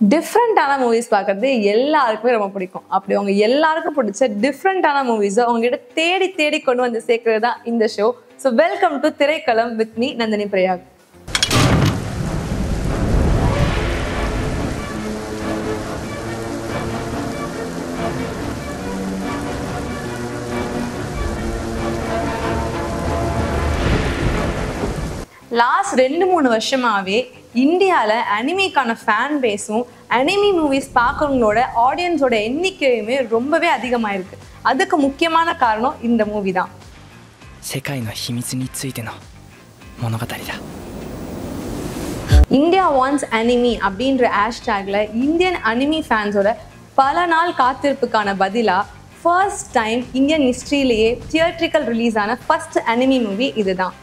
டிஃப்ரெண்ட்டான மூவிஸ் பார்க்கறது எல்லாருக்குமே ரொம்ப பிடிக்கும் அப்படி அவங்க எல்லாருக்கும் பிடிச்ச டிஃப்ரெண்ட்டான மூவிஸை அவங்ககிட்ட தேடி தேடி கொண்டு வந்து சேர்க்கறது தான் இந்த show so welcome to Thiraikkalam with me Nandini Prayag last ரெண்டு மூணு வருஷமாவே இந்தியாவில் அனிமிக்கான ஃபேன் பேஸும் அனிமி மூவிஸ் பார்க்குறவங்களோட ஆடியன்ஸோட எண்ணிக்கையுமே ரொம்பவே அதிகமாயிருக்கு அதுக்கு முக்கியமான காரணம் இந்த மூவி தான் 世界の秘密についての物語だ இந்தியா வான்ஸ் அனிமி அப்படின்ற ஹேஷ்டேக்ல இந்தியன் அனிமி ஃபேன்ஸோட பல நாள் காத்திருப்புக்கான பதிலா ஃபர்ஸ்ட் டைம் இந்தியன் ஹிஸ்ட்ரியிலேயே தியேட்ரிக்கல் ரிலீஸ் ஆன ஃபர்ஸ்ட் அனிமி மூவி இதுதான்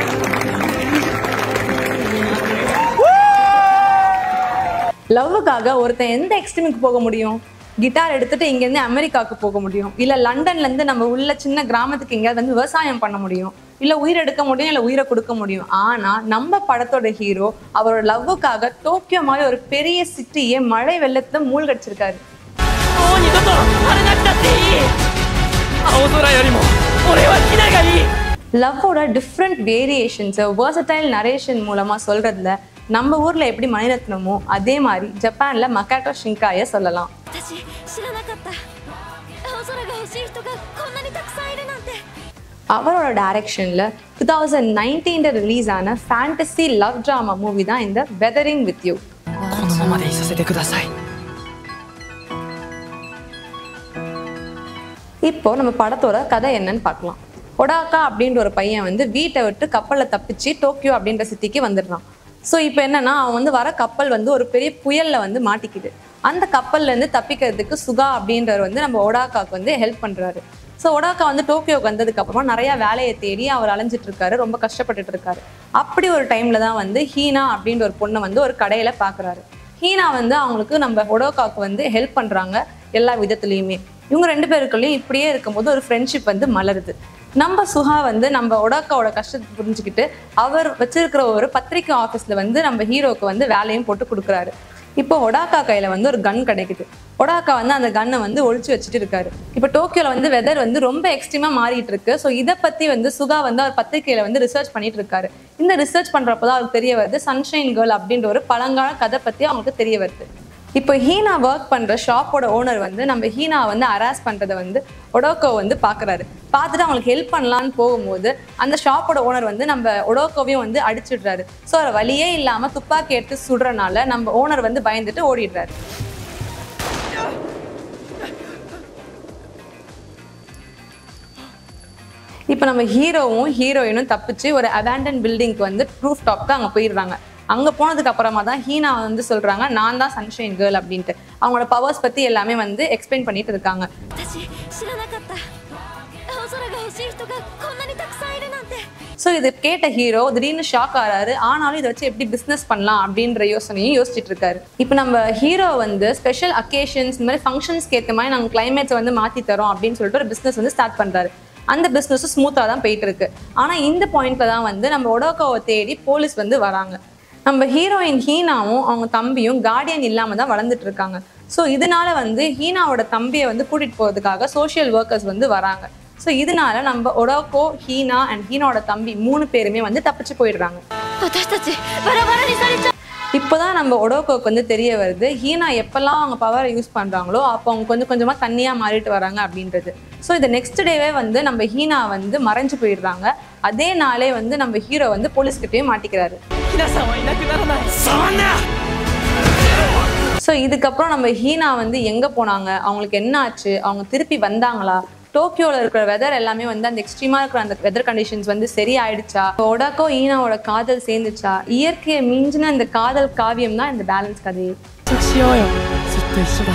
லவ்வுக்காக ஒருத்தன் எந்த எக்ஸ்ட்ரீமுக்கு போக முடியும் கிட்டார் எடுத்துட்டு இங்கேருந்து அமெரிக்காவுக்கு போக முடியும் இல்லை லண்டன்லேருந்து நம்ம உள்ள சின்ன கிராமத்துக்கு எங்கேயாவது வந்து விவசாயம் பண்ண முடியும் இல்லை உயிர் எடுக்க முடியும் இல்லை உயிரை கொடுக்க முடியும் ஆனால் நம்ம படத்தோட ஹீரோ அவரோட லவ்வுக்காக டோக்கியோ மாதிரி ஒரு பெரிய சிட்டியே மழை வெள்ளத்துல மூழ்கடிச்சிருக்காரு もう二度と晴れなくたっていい青空よりも俺はヒナがいい லவ்வோட டிஃப்ரெண்ட் வேரியேஷன்ஸை வேர்சடைல் நரேஷன் மூலமாக சொல்கிறதுல நம்ம ஊரில் எப்படி மணிரத்னமோ அதே மாதிரி ஜப்பானில் மக்காட்டோ ஷிங்காயை சொல்லலாம் 私知らなかった青空が欲しい人がこんなにたくさんいるなんて அவரோட டைரக்ஷனில் டூ தௌசண்ட் நைன்டீனில் ரிலீஸ் ஆன ஃபேண்டசி லவ் ட்ராமா மூவி தான் இந்த வெதரிங் வித் யூ このままでいさせてください இப்போ நம்ம படத்தோட கதை என்னன்னு பார்க்கலாம் ஒடாக்கா அப்படின்ற ஒரு பையன் வந்து வீட்டை விட்டு கப்பலில் தப்பிச்சு டோக்கியோ அப்படின்ற சிட்டிக்கு வந்துடுறான் ஸோ இப்போ என்னன்னா அவன் வந்து வர கப்பல் வந்து ஒரு பெரிய புயல்ல வந்து மாட்டிக்குது அந்த கப்பல்ல இருந்து தப்பிக்கிறதுக்கு சுகா அப்படின்றவர் வந்து நம்ம ஒடாக்காக்கு வந்து ஹெல்ப் பண்றாரு ஸோ ஒடாக்கா வந்து டோக்கியோக்கு வந்ததுக்கு அப்புறமா நிறைய வேலையை தேடி அவர் அலைஞ்சிட்டு இருக்காரு ரொம்ப கஷ்டப்பட்டுட்டு இருக்காரு அப்படி ஒரு டைம்ல தான் வந்து ஹீனா அப்படின்ற ஒரு பொண்ணை வந்து ஒரு கடையில பாக்குறாரு ஹீனா வந்து அவங்களுக்கு நம்ம ஒடோக்காக்கு வந்து ஹெல்ப் பண்றாங்க எல்லா விதத்துலையுமே இவங்க ரெண்டு பேருக்குள்ளேயும் இப்படியே இருக்கும்போது ஒரு ஃப்ரெண்ட்ஷிப் வந்து மலருது நம்ம சுஹா வந்து நம்ம ஒடாக்காவோட கஷ்டத்தை புரிஞ்சுக்கிட்டு அவர் வச்சிருக்கிற ஒரு பத்திரிக்கை ஆஃபீஸ்ல வந்து நம்ம ஹீரோக்கு வந்து வேலையும் போட்டு கொடுக்குறாரு இப்போ ஒடாக்கா கையில வந்து ஒரு கன் கிடைக்குது ஒடாக்கா வந்து அந்த கன்னை வந்து ஒழிச்சு வச்சுட்டு இருக்காரு இப்போ டோக்கியோல வந்து வெதர் வந்து ரொம்ப எக்ஸ்ட்ரீமா மாறிட்டு இருக்கு ஸோ இதை பத்தி வந்து சுகா வந்து அவர் பத்திரிக்கையில வந்து ரிசர்ச் பண்ணிட்டு இருக்காரு இந்த ரிசர்ச் பண்றப்பதான் அவருக்கு தெரிய வருது சன்ஷைன் கேர்ள் அப்படின்ற ஒரு பழங்கால கதை பத்தி அவங்களுக்கு தெரிய வருது இப்போ ஹீனா ஒர்க் பண்ற ஷாப்போட ஓனர் வந்து நம்ம ஹீனா வந்து ஹராஸ் பண்றதை வந்து ஒடோக்கோ வந்து பாக்குறாரு பார்த்துட்டு அவங்களுக்கு ஹெல்ப் பண்ணலான்னு போகும்போது அந்த ஷாப்போட ஓனர் வந்து நம்ம ஒடோக்கோவையும் வந்து அடிச்சிடுறாரு ஸோ அவர் வழியே இல்லாம துப்பாக்கி எடுத்து சுடுறனால நம்ம ஓனர் வந்து பயந்துட்டு ஓடிடுறாரு இப்போ நம்ம ஹீரோவும் ஹீரோயினும் தப்பிச்சு ஒரு அபேண்டன் பில்டிங்க்கு வந்து ப்ரூஃப் டாப்க்கு அங்கே போயிடுறாங்க அங்கே போனதுக்கு அப்புறமா தான் ஹீனா வந்து சொல்றாங்க நான் தான் சன்ஷைன் கேர்ள் அப்படின்ட்டு அவங்களோட பவர்ஸ் பத்தி எல்லாமே வந்து எக்ஸ்பிளைன் பண்ணிட்டு இருக்காங்க 私知らなかった青空が欲しい人がこんなにたくさんいるなんて ஸோ இது கேட்ட ஹீரோ திடீர்னு ஷாக் ஆறாரு ஆனாலும் இதை வச்சு எப்படி பிஸ்னஸ் பண்ணலாம் அப்படின்ற யோசனையும் யோசிச்சுட்டு இருக்காரு இப்போ நம்ம ஹீரோ வந்து ஸ்பெஷல் அக்கேஷன்ஸ் இந்த மாதிரி ஃபங்க்ஷன்ஸ்க்கு ஏற்ற மாதிரி நாங்கள் கிளைமேட்ஸை வந்து மாற்றி தரோம் அப்படின்னு சொல்லிட்டு ஒரு பிஸ்னஸ் வந்து ஸ்டார்ட் பண்ணுறாரு அந்த பிஸ்னஸும் ஸ்மூத்தாக தான் போயிட்டு இருக்கு ஆனால் இந்த பாயிண்ட்ல தான் வந்து நம்ம ஒடோக்கோவை தேடி போலீஸ் வந்து வராங்க நம்ம ஹீரோயின் ஹீனாவும் அவங்க தம்பியும் கார்டியன் இல்லாமல் தான் வளர்ந்துட்டு இருக்காங்க ஸோ இதனால வந்து ஹீனாவோட தம்பியை வந்து கூட்டிட்டு போகிறதுக்காக சோஷியல் ஒர்க்கர்ஸ் வந்து வராங்க ஸோ இதனால நம்ம ஒடோக்கோ ஹீனா அண்ட் ஹீனாவோட தம்பி மூணு பேருமே வந்து தப்பிச்சு போயிடுறாங்க 私たちバラバラにされちゃう இப்போதான் நம்ம ஒடோக்கோக்கு வந்து தெரிய வருது ஹீனா எப்பெல்லாம் அவங்க பவரை யூஸ் பண்றாங்களோ அப்போ அவங்க கொஞ்சம் கொஞ்சமா தண்ணியா மாறிட்டு வராங்க அப்படின்றது ஸோ இது நெக்ஸ்ட் டேவே வந்து நம்ம ஹீனா வந்து மறைஞ்சு போயிடுறாங்க அதே நாளே வந்து நம்ம ஹீரோ வந்து போலீஸ்கிட்டயும் மாட்டிக்கிறாரு ヒナさんはいなくならないそんな ஸோ இதுக்கப்புறம் நம்ம ஹீனா வந்து எங்க போனாங்க அவங்களுக்கு என்ன ஆச்சு அவங்க திருப்பி வந்தாங்களா டோக்கியோல இருக்கிற வெதர் எல்லாமே வந்து அந்த எக்ஸ்ட்ரீமா இருக்கிற அந்த வெதர் கண்டிஷன்ஸ் வந்து சரி ஆயிடுச்சா ஒடாக்கோ ஈனாவோட காதல் சேர்ந்துச்சா இயற்கையை மிஞ்சின அந்த காதல் காவியம் தான் இந்த பேலன்ஸ் கதையே 約束しようよずっと一緒だ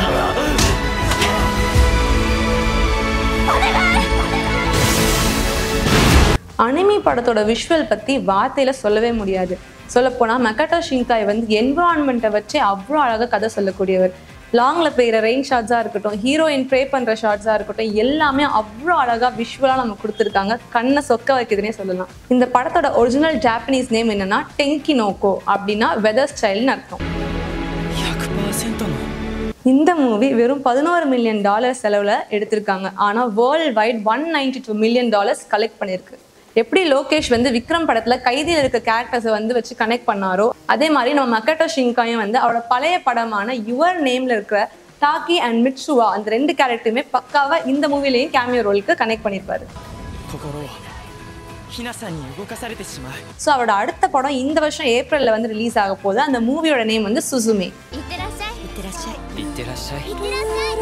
அனிமி படத்தோட விஷுவல் பத்தி வார்த்தையில சொல்லவே முடியாது சொல்லப்போனா மெக்கட்டோ ஷிங்காய் வந்து என்விரான்மெண்ட்டை வச்சு அவ்வளோ அழகா கதை சொல்லக்கூடியவர் லாங்ல பெய்கிற ரெயின் ஷாட்ஸா இருக்கட்டும் ஹீரோயின் ப்ரே பண்ற ஷாட்ஸா இருக்கட்டும் எல்லாமே அவ்வளோ அழகா விஷுவலா நம்ம கொடுத்துருக்காங்க கண்ணை சொக்க வைக்குதுன்னே சொல்லலாம் இந்த படத்தோட ஒரிஜினல் ஜாப்பனீஸ் நேம் என்னன்னா டெங்கி நோக்கோ அப்படின்னா வெதர் ஸ்டைல்னு அர்த்தம் 100% 10%の இந்த மூவி வெறும் பதினோரு மில்லியன் டாலர் செலவில் எடுத்திருக்காங்க ஆனால் world wide one ninety two million dollars collect பண்ணியிருக்கு எப்படி லோகேஷ் வந்து விக்ரம் படத்துல கைதியில் இருக்க கேரக்டர்ஸை வந்து வச்சு கனெக்ட் பண்ணாரோ அதே மாதிரி நம்ம மக்கட்டோ ஷிங்காயும் வந்து அவரோட பழைய படமான யுவர் நேம்ல இருக்கிற டாக்கி அண்ட் மிட்சுவா அந்த ரெண்டு கேரக்டருமே பக்காவா இந்த மூவிலையும் கேமியோ ரோலுக்கு கனெக்ட் பண்ணியிருப்பாரு 心をひなさんに動かされてしまう ஸோ அவரோட அடுத்த படம் இந்த வருஷம் ஏப்ரல்ல வந்து ரிலீஸ் ஆக போகுது அந்த மூவியோட நேம் வந்து சுசுமே いってらっしゃいいってらっしゃいいってらっしゃいいってらっしゃい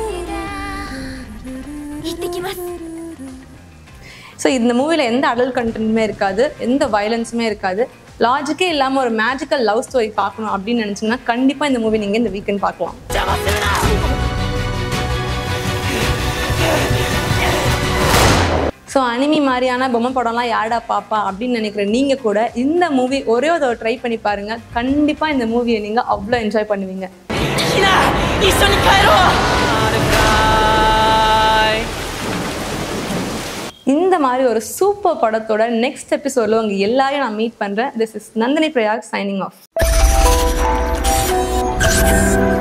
行ってきます ஸோ இந்த மூவியில் எந்த அடல் கண்டென்ட்டுமே இருக்காது எந்த வயலன்ஸுமே இருக்காது லாஜிக்கே இல்லாமல் ஒரு மேஜிக்கல் லவ் ஸ்டோரி பார்க்கணும் அப்படின்னு நினச்சிங்கன்னா கண்டிப்பாக இந்த மூவி நீங்கள் இந்த வீக்கெண்ட் பார்க்கலாம் 邪魔するな ஸோ அனிமி மாதிரியான பொம்மை படம்லாம் யாடா பாப்பா அப்படின்னு நினைக்கிற நீங்கள் கூட இந்த மூவி ஒரே ஒரு ட்ரை பண்ணி பாருங்கள் கண்டிப்பாக இந்த மூவியை நீங்கள் அவ்வளோ என்ஜாய் பண்ணுவீங்க ひな一緒に帰ろうあるかーい இந்த மாதிரி ஒரு சூப்பர் படத்தோட நெக்ஸ்ட் எபிசோடில் உங்கள் எல்லாரையும் நான் மீட் பண்ணுறேன் this is Nandini Prayag signing of